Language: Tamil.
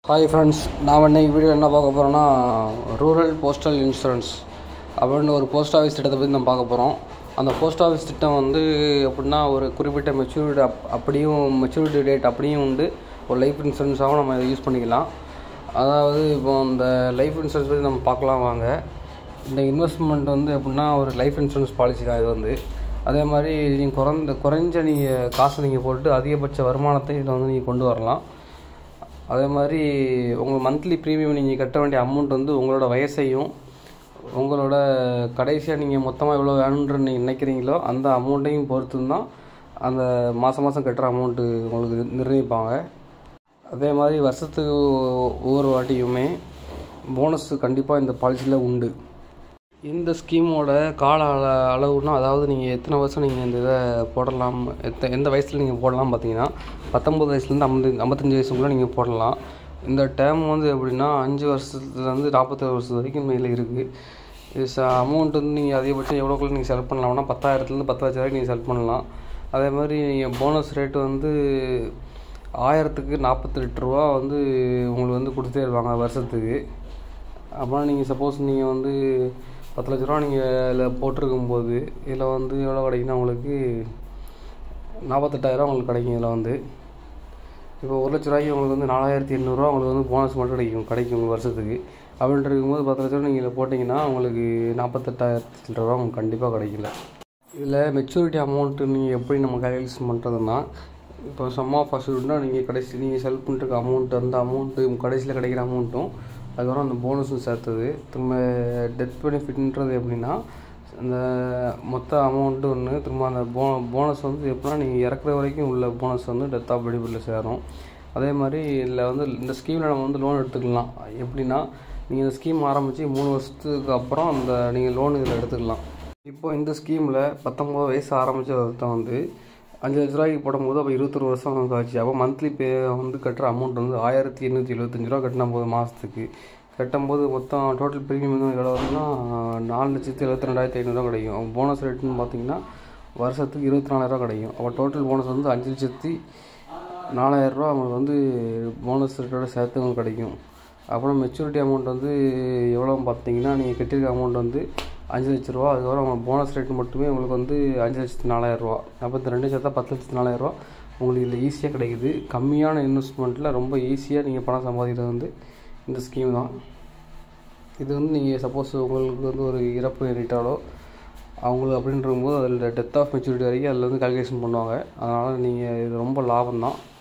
ஹாய் ஃப்ரெண்ட்ஸ் நான் இன்னைக்கு வீடியோ என்ன பார்க்க போகிறேன்னா ரூரல் போஸ்டல் இன்சூரன்ஸ் அப்படின்னு ஒரு போஸ்ட் ஆஃபீஸ் திட்டத்தை பற்றி நம்ம பார்க்க போகிறோம் அந்த போஸ்ட் ஆஃபீஸ் திட்டம் வந்து எப்படின்னா ஒரு குறிப்பிட்ட மெச்சூரிட்டி அப் அப்படியும் மெச்சூரிட்டி டேட் அப்படியும் உண்டு ஒரு லைஃப் இன்சூரன்ஸாகவும் நம்ம இதை யூஸ் பண்ணிக்கலாம் அதாவது இப்போ இந்த லைஃப் இன்சூரன்ஸ் பற்றி நம்ம பார்க்கலாம் வாங்க இந்த இன்வெஸ்ட்மெண்ட் வந்து எப்படின்னா ஒரு லைஃப் இன்சூரன்ஸ் பாலிசி தான் இது வந்து அதே மாதிரி நீங்கள் குறைந்த குறைஞ்ச நீங்கள் காசு நீங்கள் போட்டு அதிகபட்ச வருமானத்தை இதில் வந்து நீங்கள் கொண்டு வரலாம் அதே மாதிரி உங்கள் மந்த்லி ப்ரீமியம் நீங்கள் கட்ட வேண்டிய அமௌண்ட் வந்து உங்களோட வயசையும் உங்களோட கடைசியாக நீங்கள் மொத்தமாக எவ்வளோ வேணுன்ற நீங்கள் நினைக்கிறீங்களோ அந்த அமௌண்ட்டையும் பொறுத்து தான் அந்த மாதம் மாதம் கட்டுற அமௌண்ட்டு உங்களுக்கு நிர்ணயிப்பாங்க அதே மாதிரி வருஷத்துக்கு ஒவ்வொரு வாட்டியுமே போனஸ் கண்டிப்பாக இந்த பாலிசியில் உண்டு இந்த ஸ்கீமோட கால அள அளவுனா அதாவது நீங்கள் எத்தனை வருஷம் நீங்கள் இந்த இதை போடலாம் எத்த எந்த வயசில் நீங்கள் போடலாம் பார்த்தீங்கன்னா பத்தொம்பது வயசுலேருந்து ஐம்பது ஐம்பத்தஞ்சு வயசுக்குள்ளே நீங்கள் போடலாம் இந்த டேர்ம் வந்து எப்படின்னா அஞ்சு வருஷத்துலேருந்து நாற்பத்தேழு வருஷம் வரைக்கும் மேலே இருக்குது இது ச அமௌண்ட் வந்து நீங்கள் அதிகபட்சம் எவ்வளோக்குள்ள நீங்கள் செலக்ட் பண்ணலாம்னா பத்தாயிரத்துலேருந்து பத்து லட்சம் வரைக்கும் நீங்கள் செலக்ட் பண்ணலாம் அதே மாதிரி நீங்கள் போனஸ் ரேட்டு வந்து ஆயிரத்துக்கு நாற்பத்தெட்டு ரூபா வந்து உங்களுக்கு வந்து கொடுத்தே இருப்பாங்க வருஷத்துக்கு அப்புறம் நீங்கள் சப்போஸ் நீங்கள் வந்து பத்து லட்ச ரூபா நீங்கள் இதில் போட்டிருக்கும் போது இதில் வந்து எவ்வளோ கிடைக்குன்னா உங்களுக்கு நாற்பத்தெட்டாயிரம் உங்களுக்கு கிடைக்கும் இதில் வந்து இப்போ ஒரு லட்ச ரூபாய்க்கு உங்களுக்கு வந்து நாலாயிரத்தி எண்ணூறுரூவா உங்களுக்கு வந்து போனஸ் மட்டும் கிடைக்கும் கிடைக்கும் உங்கள் வருஷத்துக்கு அப்படின்ட்டு இருக்கும்போது பத்து லட்ச ரூபா நீங்கள் இதில் போட்டிங்கன்னா உங்களுக்கு நாற்பத்தெட்டாயிரத்தி ரூபா உங்களுக்கு கண்டிப்பாக கிடைக்கல இதில் மெச்சூரிட்டி அமௌண்ட்டு நீங்கள் எப்படி நம்ம கேல்குலேஷன் பண்ணுறதுன்னா இப்போ சம் ஆஃப் அசூர்னா நீங்கள் கடைசி நீங்கள் செல் பண்ணிருக்க அமௌண்ட் அந்த அமௌண்ட்டு கடைசியில் கிடைக்கிற அமௌண்ட்டும் அதுக்கப்புறம் அந்த போனஸும் சேர்த்தது திரும்ப டெத் பெனிஃபிட்ன்றது எப்படின்னா அந்த மொத்த அமௌண்ட்டு ஒன்று திரும்ப அந்த போ போனஸ் வந்து எப்படின்னா நீங்கள் இறக்குற வரைக்கும் உள்ள போனஸ் வந்து டெத் ஆஃப் பெனிஃபிட்டில் சேரும் அதே மாதிரி இதில் வந்து இந்த ஸ்கீமில் நம்ம வந்து லோன் எடுத்துக்கலாம் எப்படின்னா நீங்கள் இந்த ஸ்கீம் ஆரம்பித்து மூணு வருஷத்துக்கு அப்புறம் அந்த நீங்கள் லோன் இதில் எடுத்துக்கலாம் இப்போ இந்த ஸ்கீமில் பத்தொம்போது வயசு ஆரம்பித்த ஒருத்தன் வந்து அஞ்சு லட்ச ரூபாய்க்கு போடும்போது அப்போ இருபத்தொரு வருஷம் நமக்கு ஆச்சு அப்போ மந்த்லி பே வந்து கட்டுற அமௌண்ட் வந்து ஆயிரத்தி எண்ணூற்றி எழுபத்தஞ்சு ரூபா கட்டின போது மாதத்துக்கு கட்டும்போது மொத்தம் டோட்டல் ப்ரீமியம் வந்து எவ்வளோ வருதுன்னா நாலு லட்சத்து எழுபத்தி ரெண்டாயிரத்தி ஐநூறுரூவா கிடைக்கும் போனஸ் ரேட்டுன்னு பார்த்தீங்கன்னா வருஷத்துக்கு இருபத்தி நாலாயிரரூவா கிடைக்கும் அப்போ டோட்டல் போனஸ் வந்து அஞ்சு லட்சத்தி நாலாயிரரூவா அவங்களுக்கு வந்து போனஸ் ரேட்டோட சேர்த்து உங்களுக்கு கிடைக்கும் அப்புறம் மெச்சூரிட்டி அமௌண்ட் வந்து எவ்வளோ பார்த்தீங்கன்னா நீங்கள் கட்டியிருக்க அமௌண்ட் வந்து அஞ்சு லட்ச ரூபா அதுக்கப்புறம் அவங்க போனஸ் ரேட் மட்டுமே உங்களுக்கு வந்து அஞ்சு லட்சத்து நாலாயிரரூவா அப்போ இந்த ரெண்டு சேர்த்தா பத்து லட்சத்து நாலாயிரரூவா உங்களுக்கு இதில் ஈஸியாக கிடைக்குது கம்மியான இன்வெஸ்ட்மெண்ட்டில் ரொம்ப ஈஸியாக நீங்கள் பணம் சம்பாதிக்கிறது வந்து இந்த ஸ்கீம் தான் இது வந்து நீங்கள் சப்போஸ் உங்களுக்கு வந்து ஒரு இறப்பு நேரிட்டாலோ அவங்களுக்கு அப்படின்றபோது அதில் டெத் ஆஃப் மெச்சூரிட்டி வரைக்கும் அதில் வந்து கால்குலேஷன் பண்ணுவாங்க அதனால் நீங்கள் இது ரொம்ப லாபம் தான்